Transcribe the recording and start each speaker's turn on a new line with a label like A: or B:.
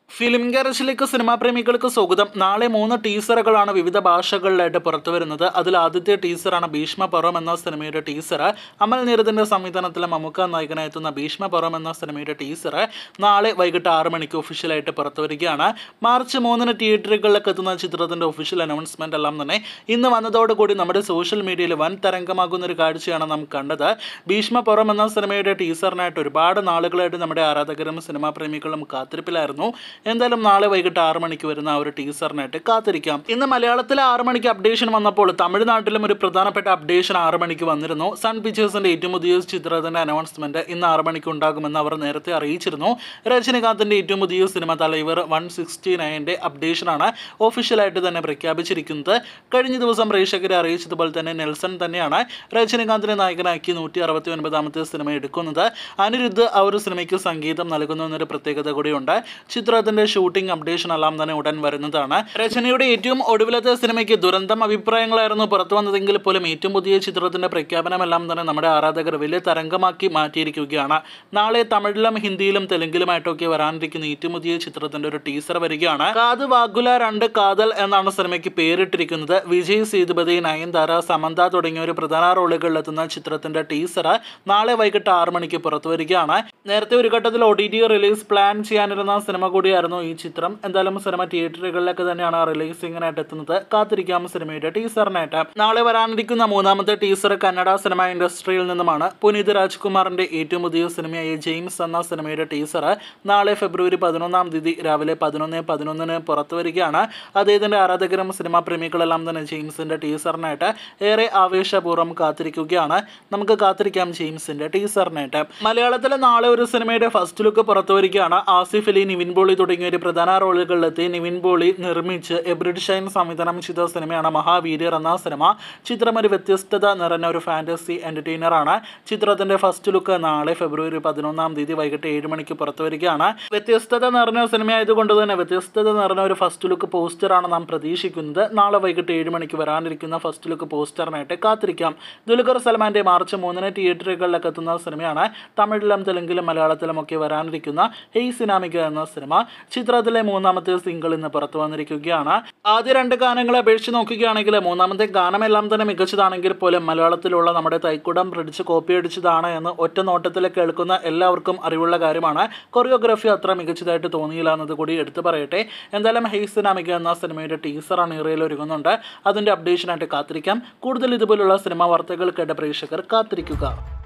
A: film ഗാരേജിലേക്ക് cinema പ്രേമികൾക്ക് സ്വാഗതം നാളെ മൂന്ന് ടീസറുകളാണ് വിവിധ ഭാഷകളിലായിട്ട് പുറത്തു വരുന്നത് അതിൽ ആദ്യത്തെ ടീസറാണ് ഭീഷ്മ പർവം എന്ന സിനിമയുടെ ടീസർ അമൽ നീരദിന്റെ സംവിധാനത്തിലെ മമ്മൂക്ക നായകനായെത്തുന്ന ഭീഷ്മ പർവം എന്ന സിനിമയുടെ ടീസർ നാളെ വൈകിട്ട് ആറ് മണിക്ക് ഒഫീഷ്യലായിട്ട് പുറത്തു വരികയാണ് മാർച്ച് മൂന്നിന് തിയേറ്ററുകളിലേക്ക് എത്തുന്ന ചിത്രത്തിന്റെ ഒഫീഷ്യൽ അനൗൺസ്മെന്റ് എല്ലാം തന്നെ ഇന്ന് വന്നതോടുകൂടി നമ്മുടെ സോഷ്യൽ മീഡിയയിൽ വൻ തരംഗമാകുന്ന ഒരു കാഴ്ചയാണ് നാം കണ്ടത് ഭീഷ്മ പർവം എന്ന സിനിമയുടെ ടീസറിനായിട്ട് ഒരുപാട് നാളുകളായിട്ട് നമ്മുടെ ആരാധകരും സിനിമാ പ്രേമികളും കാത്തിരിപ്പിലായിരുന്നു എന്തായാലും നാളെ വൈകിട്ട് ആറ് മണിക്ക് വരുന്ന ആ ഒരു ടീസറിനായിട്ട് കാത്തിരിക്കാം ഇന്ന് മലയാളത്തിലെ ആറ് മണിക്ക് അപ്ഡേഷൻ വന്നപ്പോൾ തമിഴ്നാട്ടിലും ഒരു പ്രധാനപ്പെട്ട അപ്ഡേഷൻ ആറ് മണിക്ക് വന്നിരുന്നു സൺ പിക്ചേഴ്സിന്റെ ഏറ്റവും പുതിയ ചിത്രത്തിന്റെ അനൗൺസ്മെന്റ് ഇന്ന് ആറ് മണിക്ക് ഉണ്ടാകുമെന്ന് അവർ നേരത്തെ അറിയിച്ചിരുന്നു രജനികാന്തിന്റെ ഏറ്റവും പുതിയ സിനിമ തലൈവർ വൺ സിക്സ്റ്റി നയൻ്റെ അപ്ഡേഷനാണ് ഒഫീഷ്യലായിട്ട് തന്നെ പ്രഖ്യാപിച്ചിരിക്കുന്നത് കഴിഞ്ഞ ദിവസം പ്രേക്ഷകരെ അറിയിച്ചതുപോലെ തന്നെ നെൽസൺ തന്നെയാണ് രജനികാന്തിനെ നായകനാക്കി നൂറ്റി അറുപത്തി ഒൻപതാമത്തെ സിനിമ എടുക്കുന്നത് അനിരുദ്ധ് ആ ഒരു സിനിമയ്ക്ക് സംഗീതം നൽകുന്നു എന്നൊരു പ്രത്യേകത കൂടിയുണ്ട് ചിത്രത്തിന്റെ ഷൂട്ടിംഗ് അപ്ഡേഷൻ എല്ലാം തന്നെ ഉടൻ വരുന്നതാണ് രചനയുടെ ഏറ്റവും ഒടുവിലത്തെ സിനിമയ്ക്ക് ദുരന്തം അഭിപ്രായങ്ങളായിരുന്നു പുറത്തു വന്നതെങ്കിൽ പോലും ഏറ്റവും പുതിയ ചിത്രത്തിന്റെ പ്രഖ്യാപനമെല്ലാം തന്നെ നമ്മുടെ ആരാധകർ വലിയ തരംഗമാക്കി മാറ്റിയിരിക്കുകയാണ് നാളെ തമിഴിലും ഹിന്ദിയിലും തെലുങ്കിലുമായിട്ടൊക്കെ വരാനിരിക്കുന്ന ഏറ്റവും പുതിയ ചിത്രത്തിന്റെ ഒരു ടീസർ വരികയാണ് കാത് വാഗുല രണ്ട് കാതൽ എന്നാണ് സിനിമയ്ക്ക് പേരിട്ടിരിക്കുന്നത് വിജയ് സേതുപതി നയൻതാര സമന്ത തുടങ്ങിയ ഒരു പ്രധാന റോളുകളിലെത്തുന്ന ചിത്രത്തിന്റെ ടീസർ നാളെ വൈകിട്ട് ആറ് മണിക്ക് പുറത്തു വരികയാണ് നേരത്തെ ഒരു ഘട്ടത്തിൽ O T T release plan ചെയ്യാനിരുന്ന സിനിമ കൂടിയായിരുന്നു ഈ ചിത്രം എന്തായാലും സിനിമ തിയേറ്ററുകളിലൊക്കെ തന്നെയാണ് റിലീസിങ്ങിനായിട്ട് എത്തുന്നത് കാത്തിരിക്കാം സിനിമയുടെ ടീസറിനായിട്ട് നാളെ വരാനിരിക്കുന്ന മൂന്നാമത്തെ ടീസർ കന്നഡ സിനിമ ഇൻഡസ്ട്രിയിൽ നിന്നുമാണ് പുനീത് രാജ്കുമാറിന്റെ ഏറ്റവും പുതിയ സിനിമയായ ജെയിംസ് എന്ന സിനിമയുടെ ടീസർ നാളെ ഫെബ്രുവരി പതിനൊന്നാം തീയതി രാവിലെ പതിനൊന്ന് പതിനൊന്നിന് പുറത്തു വരികയാണ് അദ്ദേഹത്തിന്റെ ആരാധകരും സിനിമാ പ്രേമികളെല്ലാം തന്നെ ജെയിംസിന്റെ ടീസറിനായിട്ട് ഏറെ ആവേശപൂർവ്വം കാത്തിരിക്കുകയാണ് നമുക്ക് കാത്തിരിക്കാം ജെയിംസിന്റെ ടീസറിനായിട്ട് മലയാളത്തിലെ നാളെ ഒരു സിനിമയുടെ ഫസ്റ്റ് ലുക്ക് പുറത്തു വരികയാണ് ആസിഫ് അലി നിവിൻ പോളി തുടങ്ങിയ ഒരു പ്രധാന റോളുകളിലെത്തി നിവിൻ പോളി നിർമ്മിച്ച് എബ്രിഡ് ഷൈൻ സംവിധാനം ചെയ്ത സിനിമയാണ് മഹാവീര്യർ എന്ന സിനിമ ചിത്രം ഒരു വ്യത്യസ്തത നിറഞ്ഞ ഒരു ഫാന്റസി എന്റർടൈനർ ആണ് ചിത്രത്തിന്റെ ഫസ്റ്റ് ലുക്ക് നാളെ ഫെബ്രുവരി പതിനൊന്നാം തീയതി വൈകിട്ട് ഏഴ് മണിക്ക് പുറത്തു വരികയാണ് വ്യത്യസ്തത നിറഞ്ഞ സിനിമയായതുകൊണ്ട് തന്നെ വ്യത്യസ്തത നിറഞ്ഞ ഒരു ഫസ്റ്റ് ലുക്ക് പോസ്റ്ററാണ് നാം പ്രതീക്ഷിക്കുന്നത് നാളെ വൈകിട്ട് ഏഴ് മണിക്ക് വരാനിരിക്കുന്ന ഫസ്റ്റ് ലുക്ക് പോസ്റ്ററിനായിട്ട് കാത്തിരിക്കാം ദുൽഖർ സൽമാന്റെ മാർച്ച് മൂന്നിന് തിയേറ്ററുകളിലൊക്കെ എത്തുന്ന സിനിമയാണ് തമിഴിലും തെലുങ്കിലും മലയാളത്തിലും ഒക്കെ വരാനിരിക്കുന്ന ഹെയ് സിനാമിക എന്ന സിനിമ ചിത്രത്തിലെ മൂന്നാമത്തെ സിംഗിൾ ഇന്ന് പുറത്തു വന്നിരിക്കുകയാണ് ആദ്യ രണ്ട് ഗാനങ്ങളെ അപേക്ഷിച്ച് നോക്കുകയാണെങ്കിൽ മൂന്നാമത്തെ ഗാനമെല്ലാം തന്നെ മികച്ചതാണെങ്കിൽ പോലും മലയാളത്തിലുള്ള നമ്മുടെ തൈക്കുടം പിടിച്ച് കോപ്പി അടിച്ചതാണ് എന്ന് ഒറ്റ നോട്ടത്തിൽ കേൾക്കുന്ന എല്ലാവർക്കും അറിവുള്ള കാര്യമാണ് കൊറിയോഗ്രാഫി അത്ര മികച്ചതായിട്ട് തോന്നിയില്ല എന്നത് കൂടി എടുത്തു പറയട്ടെ എന്തായാലും ഹെയ് സിനാമിക എന്ന സിനിമയുടെ ടീസർ അണിയറയിൽ ഒരുങ്ങുന്നുണ്ട് അതിൻ്റെ അപ്ഡേഷനായിട്ട് കാത്തിരിക്കാം കൂടുതൽ ഇതുപോലുള്ള സിനിമാ വാർത്തകൾ കേട്ട പ്രേക്ഷകർ കാത്തിരിക്കുക